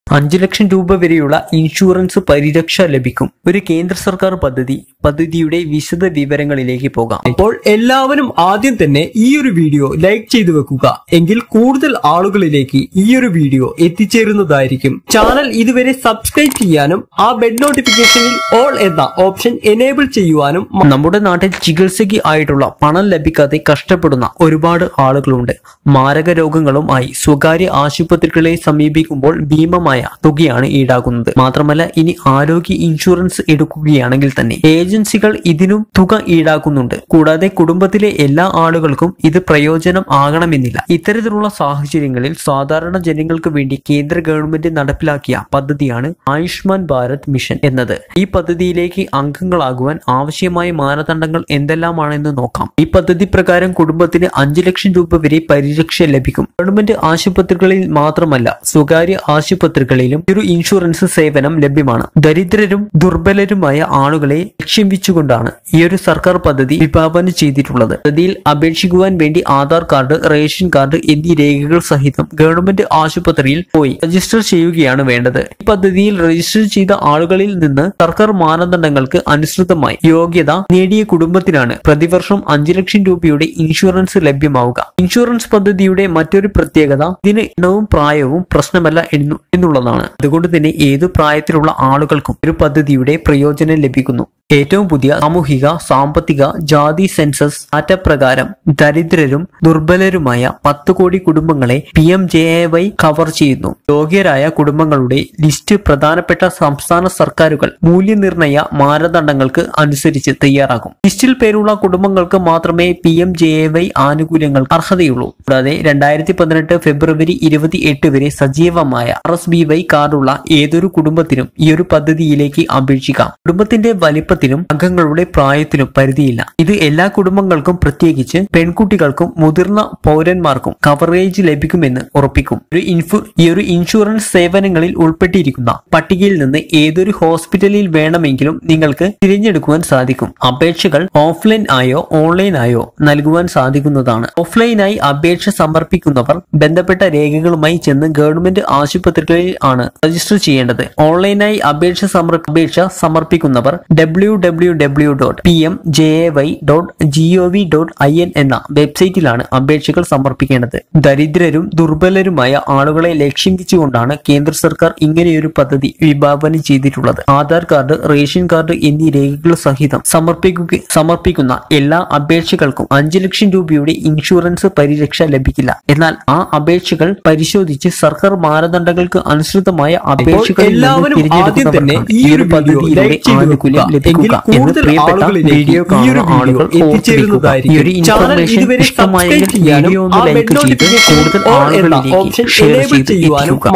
അഞ്ചു ലക്ഷം രൂപ വരെയുള്ള ഇൻഷുറൻസ് പരിരക്ഷ ലഭിക്കും ഒരു കേന്ദ്ര സർക്കാർ പദ്ധതി പദ്ധതിയുടെ വിശദ വിവരങ്ങളിലേക്ക് പോകാം അപ്പോൾ എല്ലാവരും ആദ്യം തന്നെ ഈ ഒരു വീഡിയോ ലൈക്ക് ചെയ്തു വെക്കുക എങ്കിൽ കൂടുതൽ ആളുകളിലേക്ക് ഈ ഒരു വീഡിയോ എത്തിച്ചേരുന്നതായിരിക്കും ചാനൽ ഇതുവരെ സബ്സ്ക്രൈബ് ചെയ്യാനും ആ ബെഡ് നോട്ടിഫിക്കേഷനിൽ ഓൾ എന്ന ഓപ്ഷൻ എനേബിൾ ചെയ്യുവാനും മ- നമ്മുടെ നാട്ടിൽ ചികിത്സയ്ക്ക് ആയിട്ടുള്ള പണം ലഭിക്കാതെ കഷ്ടപ്പെടുന്ന ഒരുപാട് ആളുകളുണ്ട് മാരക രോഗങ്ങളും ആയി സ്വകാര്യ ആശുപത്രികളെ സമീപിക്കുമ്പോൾ ഭീമമായ തുകയാണ് ഈടാക്കുന്നത് മാത്രമല്ല ഇനി ആരോഗ്യ ഇൻഷുറൻസ് എടുക്കുകയാണെങ്കിൽ തന്നെ ഏജൻസികൾ ഇതിനും തുക ഈടാക്കുന്നുണ്ട് കൂടാതെ കുടുംബത്തിലെ എല്ലാ ആളുകൾക്കും ഇത് പ്രയോജനം ആകണമെന്നില്ല ഇത്തരത്തിലുള്ള സാഹചര്യങ്ങളിൽ സാധാരണ ജനങ്ങൾക്ക് വേണ്ടി കേന്ദ്ര ഗവൺമെന്റ് നടപ്പിലാക്കിയ പദ്ധതിയാണ് ആയുഷ്മാൻ ഭാരത് മിഷൻ എന്നത് ഈ പദ്ധതിയിലേക്ക് അംഗങ്ങളാകുവാൻ ആവശ്യമായ മാനദണ്ഡങ്ങൾ എന്തെല്ലാമാണെന്ന് നോക്കാം ഈ പദ്ധതി പ്രകാരം കുടുംബത്തിന് അഞ്ചു ലക്ഷം രൂപ വരെ പരിരക്ഷ ലഭിക്കും ഗവൺമെന്റ് ആശുപത്രികളിൽ മാത്രമല്ല സ്വകാര്യ ആശുപത്രികളിലും ഒരു ഇൻഷുറൻസ് സേവനം ലഭ്യമാണ് ദരിദ്രരും ദുർബലരുമായ ആളുകളെ ലക്ഷ്യം വെച്ചുകൊണ്ടാണ് ഈ ഒരു സർക്കാർ പദ്ധതി വിഭാവനം ചെയ്തിട്ടുള്ളത് പദ്ധതിയിൽ അപേക്ഷിക്കുവാൻ വേണ്ടി ആധാർ കാർഡ് റേഷൻ കാർഡ് എന്നീ രേഖകൾ സഹിതം ഗവൺമെന്റ് ആശുപത്രിയിൽ പോയി രജിസ്റ്റർ ചെയ്യുകയാണ് വേണ്ടത് ഈ പദ്ധതിയിൽ രജിസ്റ്റർ ചെയ്ത ആളുകളിൽ നിന്ന് സർക്കാർ മാനദണ്ഡങ്ങൾക്ക് അനുസൃതമായി യോഗ്യത നേടിയ കുടുംബത്തിനാണ് പ്രതിവർഷം അഞ്ചു ലക്ഷം രൂപയുടെ ഇൻഷുറൻസ് ലഭ്യമാവുക ഇൻഷുറൻസ് പദ്ധതിയുടെ മറ്റൊരു പ്രത്യേകത ഇതിന് എണ്ണവും പ്രായവും പ്രശ്നമല്ല എന്നു എന്നുള്ളതാണ് അതുകൊണ്ട് തന്നെ ഏതു പ്രായത്തിലുള്ള ആളുകൾക്കും ഒരു പദ്ധതിയുടെ പ്രയോജനം ലഭിക്കുന്നു ഏറ്റവും പുതിയ സാമൂഹിക സാമ്പത്തിക ജാതി സെൻസസ് ഡാറ്റ പ്രകാരം ദരിദ്രരും ദുർബലരുമായ പത്ത് കോടി കുടുംബങ്ങളെ P M J A Y cover ചെയ്യുന്നു യോഗ്യരായ കുടുംബങ്ങളുടെ ലിസ്റ്റ് പ്രധാനപ്പെട്ട സംസ്ഥാന സർക്കാരുകൾ മൂല്യനിർണയ മാനദണ്ഡങ്ങൾക്ക് അനുസരിച്ച് തയ്യാറാക്കും ലിസ്റ്റിൽ പേരുള്ള കുടുംബങ്ങൾക്ക് മാത്രമേ P M J A Y ആനുകൂല്യങ്ങൾ അർഹതയുള്ളൂ കൂടാതെ രണ്ടായിരത്തി പതിനെട്ട് ഫെബ്രുവരി ഇരുപത്തി എട്ട് വരെ സജീവമായ ആർ എസ് ബി വൈ കാർഡുള്ള ഏതൊരു കുടുംബത്തിനും ഈ ഒരു പദ്ധതിയിലേക്ക് അപേക്ഷിക്കാം കുടുംബത്തിന്റെ വലിപ്പത്തിനും അംഗങ്ങളുടെ പ്രായത്തിനും പരിധിയില്ല ഇത് എല്ലാ കുടുംബങ്ങൾക്കും പ്രത്യേകിച്ച് പെൺകുട്ടികൾക്കും മുതിർന്ന പൗരന്മാർക്കും കവറേജ് ലഭിക്കുമെന്ന് ഉറപ്പിക്കും ഒരു ഇൻഫു ഈ ഒരു ഇൻഷുറൻസ് സേവനങ്ങളിൽ ഉൾപ്പെട്ടിരിക്കുന്ന പട്ടികയിൽ നിന്ന് ഏതൊരു ഹോസ്പിറ്റലിൽ വേണമെങ്കിലും നിങ്ങൾക്ക് തിരഞ്ഞെടുക്കുവാൻ സാധിക്കും അപേക്ഷകൾ ഓഫ്ലൈൻ ആയോ ഓൺലൈൻ ആയോ നൽകുവാൻ സാധിക്കുന്നതാണ് ഓഫ്ലൈനായി അപേക്ഷ സമർപ്പിക്കുന്നവർ ബന്ധപ്പെട്ട രേഖകളുമായി ചെന്ന് ഗവൺമെന്റ് ആശുപത്രികളിൽ ആണ് രജിസ്റ്റർ ചെയ്യേണ്ടത് ഓൺലൈനായി അപേക്ഷ സമർ അപേക്ഷ സമർപ്പിക്കുന്നവർ W W W dot P M J A Y dot G O V dot I N എന്ന വെബ്സൈറ്റിലാണ് അപേക്ഷകൾ സമർപ്പിക്കേണ്ടത് ദരിദ്രരും ദുർബലരുമായ ആളുകളെ ലക്ഷ്യം വെച്ചുകൊണ്ടാണ് കേന്ദ്ര സർക്കാർ ഇങ്ങനെയൊരു പദ്ധതി വിഭാവനം ചെയ്തിട്ടുള്ളത് ആധാർ കാർഡ് റേഷൻ കാർഡ് എന്നീ രേഖകൾ സഹിതം സമർപ്പിക്കുക സമർപ്പിക്കുന്ന എല്ലാ അപേക്ഷകൾക്കും അഞ്ചു ലക്ഷം രൂപയുടെ ഇൻഷുറൻസ് പരിരക്ഷ ലഭിക്കില്ല എന്നാൽ ആ അപേക്ഷകൾ പരിശോധിച്ച് സർക്കാർ മാനദണ്ഡങ്ങൾക്ക് അനുസൃതമായ അപേക്ഷകളിൽ നിന്ന് എല്ലാവരും ആദ്യം തന്നെ തിരഞ്ഞെടുക്കുന്നവർക്കാണ് ഈ ഈ ഒരു ഒരു വീഡിയോ പദ്ധതിയിലൂടെ ലൈക്ക് ചെയ്ത് ആനുകൂല്യം വെക്കുക. എങ്കിൽ ലഭിക്കുക എന്ന് കൂടുതൽ പ്രിയപ്പെട്ട ആളുകളിലേക്ക് വീഡിയോ ഈ ഒരു കാണുന്ന വീഡിയോ ആളുകൾ ഓർത്തിരിക്കുക. ഈ ഒരു എത്തിച്ചേരുന്നതായിരിക്കും. ചാനൽ ഇൻഫർമേഷൻ ഇതുവരെ ഇഷ്ടമായെങ്കിൽ സബ്സ്ക്രൈബ് ചെയ്യാനും വീഡിയോ ഒന്ന് ആ ലൈക്ക് ബെൽ ചെയ്ത് നോട്ടിഫിക്കേഷൻ കൂടുതൽ ഓൾ എന്ന ആളുകളിലേക്ക് ഓപ്ഷൻ ഷെയർ എനേബിൾ ചെയ്ത് ചെയ്യുവാനും എത്തിക്കുക